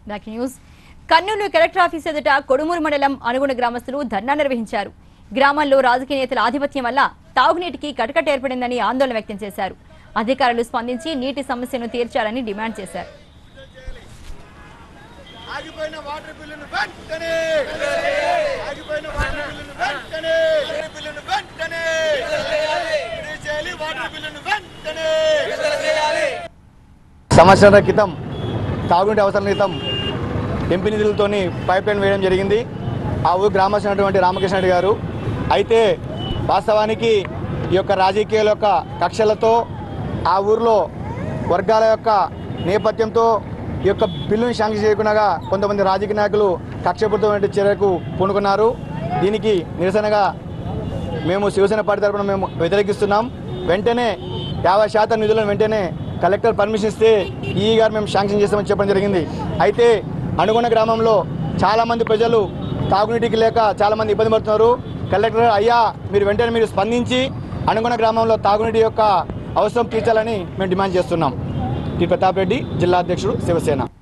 back news Kurnool collector office ఎదుట కొడుమూరు మండలం అనుగుణ గ్రామస్తులు ధర్నా నిర్వహించారు గ్రామంలో రాజకీయ నేతల ఆధిపత్యం వల్ల తాగునీటికి కటకట ఏర్పడిందని ఆందోళన వ్యక్తం చేశారు అధికారులు స్పందించి నీటి సమస్యను తీర్చాలని డిమాండ్ చేశారు ఆగిపోయిన వాటర్ బిల్లును వెంటనే ఆగిపోయిన వాటర్ బిల్లును వెంటనే వాటర్ బిల్లును వెంటనే రిలీజ్ చేయాలి వాటర్ బిల్లును వెంటనే సంవత్సరాల క్రితం తాగునీటి అవసరం క్రితం ఎంపీ నిధులతోని పైప్ లైన్ వేయడం జరిగింది ఆ ఊరు గ్రామస్తున్నటువంటి రామకృష్ణ రెడ్డి గారు అయితే వాస్తవానికి ఈ యొక్క రాజకీయాల యొక్క కక్షలతో ఆ ఊరిలో వర్గాల యొక్క నేపథ్యంతో ఈ యొక్క బిల్లుని శాంక్షన్ చేయకుండా కొంతమంది రాజకీయ నాయకులు కక్షపూరితమైన చర్యకు పూనుకున్నారు దీనికి నిరసనగా మేము శివసేన పార్టీ తరపున మేము వ్యతిరేకిస్తున్నాం వెంటనే యాభై శాతం నిధులను వెంటనే కలెక్టర్ పర్మిషన్ ఇస్తే ఈ గారు మేము శాంక్షన్ చేస్తామని చెప్పడం జరిగింది అయితే అనుగుణ గ్రామంలో చాలామంది ప్రజలు తాగునీటికి లేక చాలామంది ఇబ్బంది పడుతున్నారు కలెక్టర్ అయ్యా మీరు వెంటనే మీరు స్పందించి అనుగుణ గ్రామంలో తాగునీటి యొక్క అవసరం తీర్చాలని మేము డిమాండ్ చేస్తున్నాం టి ప్రతాప్ రెడ్డి జిల్లా అధ్యక్షుడు శివసేన